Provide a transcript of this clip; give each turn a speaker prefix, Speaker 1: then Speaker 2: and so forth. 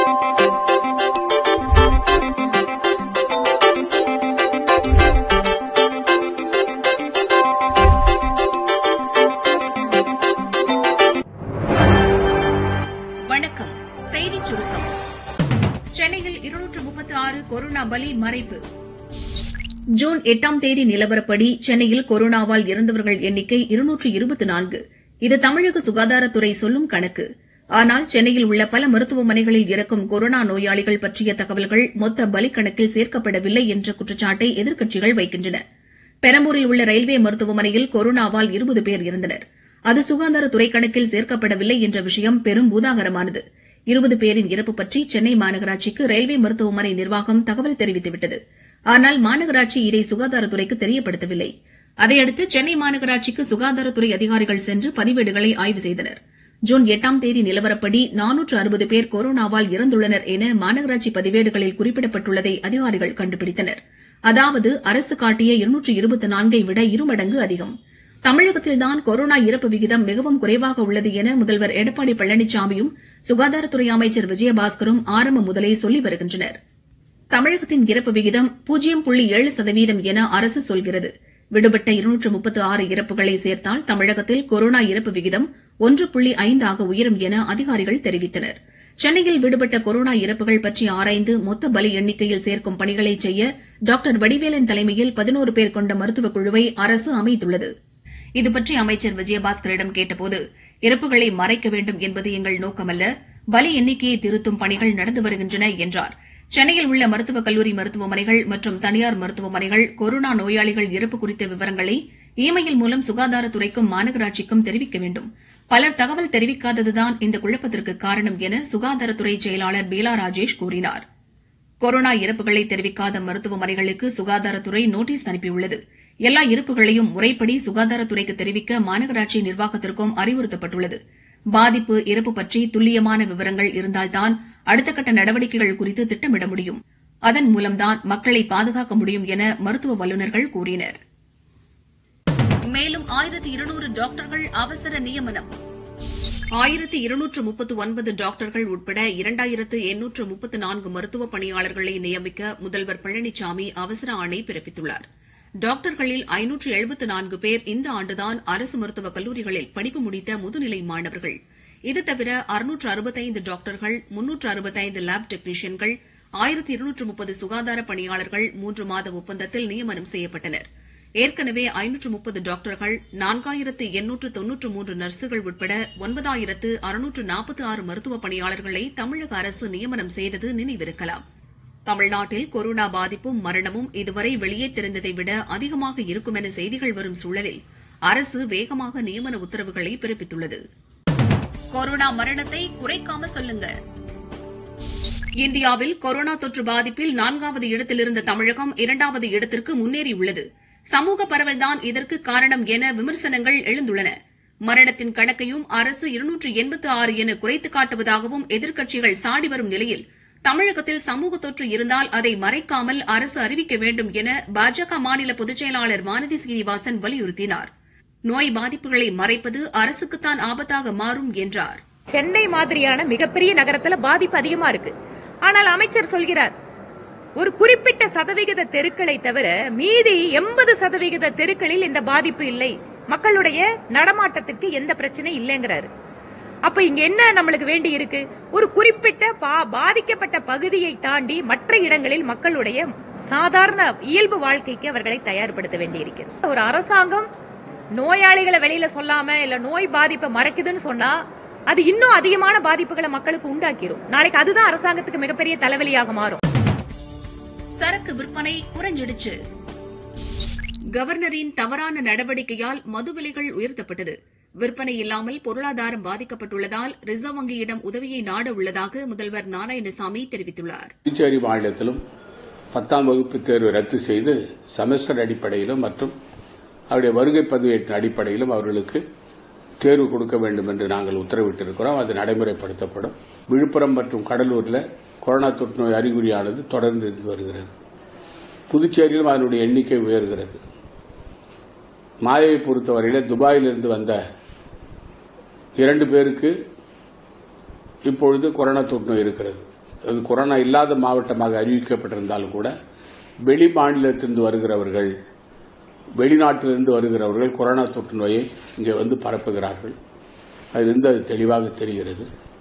Speaker 1: வணக்கம் செய்திச் சுருக்கம் சென்னையில் இருநூற்று முப்பத்தி ஆறு கொரோனா பலி மறைப்பு ஜூன் எட்டாம் தேதி நிலவரப்படி சென்னையில் கொரோனாவால் இறந்தவர்கள் எண்ணிக்கை இருநூற்று இருபத்தி நான்கு இது தமிழக சுகாதாரத்துறை சொல்லும் கணக்கு ஆனால் சென்னையில் உள்ள பல மருத்துவமனைகளில் இறக்கும் கொரோனா நோயாளிகள் பற்றிய தகவல்கள் மொத்த பலி கணக்கில் சேர்க்கப்படவில்லை என்ற குற்றச்சாட்டை எதிர்க்கட்சிகள் வைக்கின்றன பெரம்பூரில் உள்ள ரயில்வே மருத்துவமனையில் கொரோனாவால் இருபது பேர் இருந்தனர் அது சுகாதாரத்துறை கணக்கில் சேர்க்கப்படவில்லை என்ற விஷயம் பெரும் பூதாகரமானது இருபது பேரின் இறப்பு பற்றி சென்னை மாநகராட்சிக்கு ரயில்வே மருத்துவமனை நிர்வாகம் தகவல் தெரிவித்துவிட்டது ஆனால் மாநகராட்சி இதை சுகாதாரத்துறைக்கு தெரியப்படுத்தவில்லை அதையடுத்து சென்னை மாநகராட்சிக்கு சுகாதாரத்துறை அதிகாரிகள் சென்று பதிவேடுகளை ஆய்வு செய்தனர் ஜூன் எட்டாம் தேதி நிலவரப்படி நானூற்று அறுபது பேர் கொரோனாவால் இறந்துள்ளனர் என மாநகராட்சி பதிவேடுகளில் குறிப்பிடப்பட்டுள்ளதை அதிகாரிகள் கண்டுபிடித்தனர் அதாவது அரசு காட்டிய இருநூற்று இருபத்தி நான்கை விட இருமடங்கு அதிகம் தமிழகத்தில்தான் கொரோனா இறப்பு விகிதம் மிகவும் குறைவாக உள்ளது என முதல்வர் எடப்பாடி பழனிசாமியும் சுகாதாரத்துறை அமைச்சர் விஜயபாஸ்கரும் ஆரம்பம் முதலே சொல்லி வருகின்றனர் தமிழகத்தின் இறப்பு விகிதம் பூஜ்ஜியம் புள்ளி ஏழு சதவீதம் என அரசு சொல்கிறது விடுபட்ட இருநூற்று முப்பத்து ஆறு இறப்புகளை சேர்த்தால் தமிழகத்தில் கொரோனா இறப்பு விகிதம் ஒன்று புள்ளி ஐந்தாக உயரும் என அதிகாரிகள் தெரிவித்தனர் சென்னையில் விடுபட்ட கொரோனா இறப்புகள் பற்றி ஆராய்ந்து மொத்த பலி எண்ணிக்கையில் சேர்க்கும் பணிகளை செய்ய டாக்டர் வடிவேலன் தலைமையில் பதினோரு பேர் கொண்ட மருத்துவக் குழுவை அரசு அமைத்துள்ளது இதுபற்றி அமைச்சர் விஜயபாஸ்கரிடம் கேட்டபோது இறப்புகளை மறைக்க வேண்டும் என்பது எங்கள் நோக்கமல்ல பலி எண்ணிக்கையை திருத்தும் பணிகள் நடந்து வருகின்றன என்றார் சென்னையில் உள்ள மருத்துவக் கல்லூரி மருத்துவமனைகள் மற்றும் தனியார் மருத்துவமனைகள் கொரோனா நோயாளிகள் இறப்பு குறித்த விவரங்களை இ மெயில் மூலம் சுகாதாரத்துறைக்கும் மாநகராட்சிக்கும் தெரிவிக்க வேண்டும் பலர் தகவல் தெரிவிக்காததுதான் இந்த குழப்பத்திற்கு காரணம் என சுகாதாரத்துறை செயலாளர் பீலா ராஜேஷ் கூறினார் கொரோனா இறப்புகளை தெரிவிக்காத மருத்துவமனைகளுக்கு சுகாதாரத்துறை நோட்டீஸ் அனுப்பியுள்ளது எல்லா இருப்புகளையும் முறைப்படி சுகாதாரத்துறைக்கு தெரிவிக்க மாநகராட்சி நிர்வாகத்திற்கும் அறிவுறுத்தப்பட்டுள்ளது பாதிப்பு இறப்பு பற்றி துல்லியமான விவரங்கள் இருந்தால்தான் அடுத்த கட்ட நடவடிக்கைகள் குறித்து திட்டமிட முடியும் அதன் மூலம்தான் மக்களை பாதுகாக்க முடியும் என மருத்துவ வல்லுநர்கள் கூறினர் மேலும் ஆயிரத்தி இருநூறு டாக்டர்கள் அவசர நியமனம் ஆயிரத்தி இருநூற்று முப்பத்து ஒன்பது டாக்டர்கள் உட்பட இரண்டாயிரத்து எண்ணூற்று முப்பத்து நான்கு மருத்துவ பணியாளர்களை நியமிக்க முதல்வர் பழனிசாமி அவசர ஆணை பிறப்பித்துள்ளார் டாக்டர்களில் ஐநூற்று எழுபத்து நான்கு பேர் இந்த ஆண்டுதான் அரசு மருத்துவக் கல்லூரிகளில் படிப்பு முடித்த முதுநிலை மாணவர்கள் இது தவிர அறுநூற்று அறுபத்தைந்து டாக்டர்கள் முன்னூற்று அறுபத்தைந்து லேப் டெக்னீஷியன்கள் ஆயிரத்தி இருநூற்று முப்பது சுகாதார பணியாளர்கள் மூன்று மாத ஒப்பந்தத்தில் நியமனம் செய்யப்பட்டனர் ஏற்கனவே ஐநூற்று முப்பது டாக்டர்கள் நான்காயிரத்து எண்ணூற்று தொன்னூற்று மூன்று நர்சுகள் உட்பட ஒன்பதாயிரத்து அறுநூற்று நாற்பத்தி ஆறு மருத்துவ பணியாளர்களை தமிழக அரசு நியமனம் செய்தது நினைவிருக்கலாம் தமிழ்நாட்டில் கொரோனா பாதிப்பும் மரணமும் இதுவரை வெளியே தெரிந்ததை விட அதிகமாக இருக்கும் என செய்திகள் வரும் சூழலில் அரசு வேகமாக நியமன உத்தரவுகளை பிறப்பித்துள்ளது கொரோனா மரணத்தை குறைக்காம சொல்லுங்க இந்தியாவில் கொரோனா தொற்று பாதிப்பில் நான்காவது இடத்தில் இருந்த தமிழகம் இரண்டாவது இடத்திற்கு முன்னேறியுள்ளது சமூக பரவல்தான் இதற்கு காரணம் என விமர்சனங்கள் எழுந்துள்ளன மரணத்தின் கணக்கையும் அரசு இருநூற்று எண்பத்து ஆறு என குறைத்து காட்டுவதாகவும் எதிர்க்கட்சிகள் சாடி வரும் நிலையில் தமிழகத்தில் சமூக தொற்று இருந்தால் அதை மறைக்காமல் அரசு அறிவிக்க வேண்டும் என பாஜக மாநில பொதுச் செயலாளர் வானதி சீனிவாசன் வலியுறுத்தினார் நோய் பாதிப்புகளை மறைப்பது அரசுக்குத்தான் ஆபத்தாக மாறும் என்றார்
Speaker 2: சென்னை மாதிரியான மிகப்பெரிய நகரத்துல பாதிப்பு அதிகமா இருக்கு ஆனால் அமைச்சர் சொல்கிறார் ஒரு குறிப்பிட்ட சதவிகித தெருக்களை தவிர மீதி எண்பது சதவிகித தெருக்களில் இந்த பாதிப்பு இல்லை மக்களுடைய நடமாட்டத்திற்கு எந்த பிரச்சனை இல்லைங்கிறாரு அப்ப இங்க என்ன நம்மளுக்கு வேண்டி இருக்கு ஒரு குறிப்பிட்ட பா- பாதிக்கப்பட்ட பகுதியை தாண்டி மற்ற இடங்களில் மக்களுடைய சாதாரண இயல்பு வாழ்க்கைக்கு அவர்களை தயார்படுத்த வேண்டியிருக்கிறது ஒரு அரசாங்கம் நோயாளிகளை வெளியில சொல்லாம இல்ல நோய் பாதிப்பை மறைக்குதுன்னு சொன்னா அது இன்னும் அதிகமான பாதிப்புகளை மக்களுக்கு உண்டாக்கிரும் நாளைக்கு அதுதான் அரசாங்கத்துக்கு மிகப்பெரிய தலைவலியாக மாறும்
Speaker 1: சரக்கு விற்பனை குறைஞ்சிடுச்சு கவர்னரின் தவறான நடவடிக்கையால் மது விலைகள் உயர்த்தப்பட்டது விற்பனை இல்லாமல் பொருளாதாரம் பாதிக்கப்பட்டுள்ளதால் ரிசர்வ் வங்கியிடம் உதவியை நாட உள்ளதாக முதல்வர் நாராயணசாமி தெரிவித்துள்ளார்
Speaker 3: புதுச்சேரி மாநிலத்திலும் பத்தாம் வகுப்பு தேர்வு ரத்து செய்து செமஸ்டர் அடிப்படையிலும் மற்றும் அவருடைய வருகை பதிவேட்டின் அடிப்படையிலும் அவர்களுக்கு தேர்வு கொடுக்க வேண்டும் என்று நாங்கள் உத்தரவிட்டிருக்கிறோம் அது நடைமுறைப்படுத்தப்படும் விழுப்புரம் மற்றும் கடலூரில் கொரோனா தொற்று நோய் அறிகுறியானது தொடர்ந்து இருந்து வருகிறது புதுச்சேரியிலும் அதனுடைய எண்ணிக்கை உயர்கிறது மாயையை பொறுத்தவரையில் துபாயிலிருந்து வந்த இரண்டு பேருக்கு இப்பொழுது கொரோனா தொற்று நோய் இருக்கிறது அது கொரோனா இல்லாத மாவட்டமாக அறிவிக்கப்பட்டிருந்தாலும் கூட வெளி மாநிலத்திலிருந்து வருகிறவர்கள் வெளிநாட்டிலிருந்து வருகிறவர்கள் கொரோனா தொற்று நோயை இங்கே வந்து பரப்புகிறார்கள் அதிலிருந்து அது தெளிவாக தெரிகிறது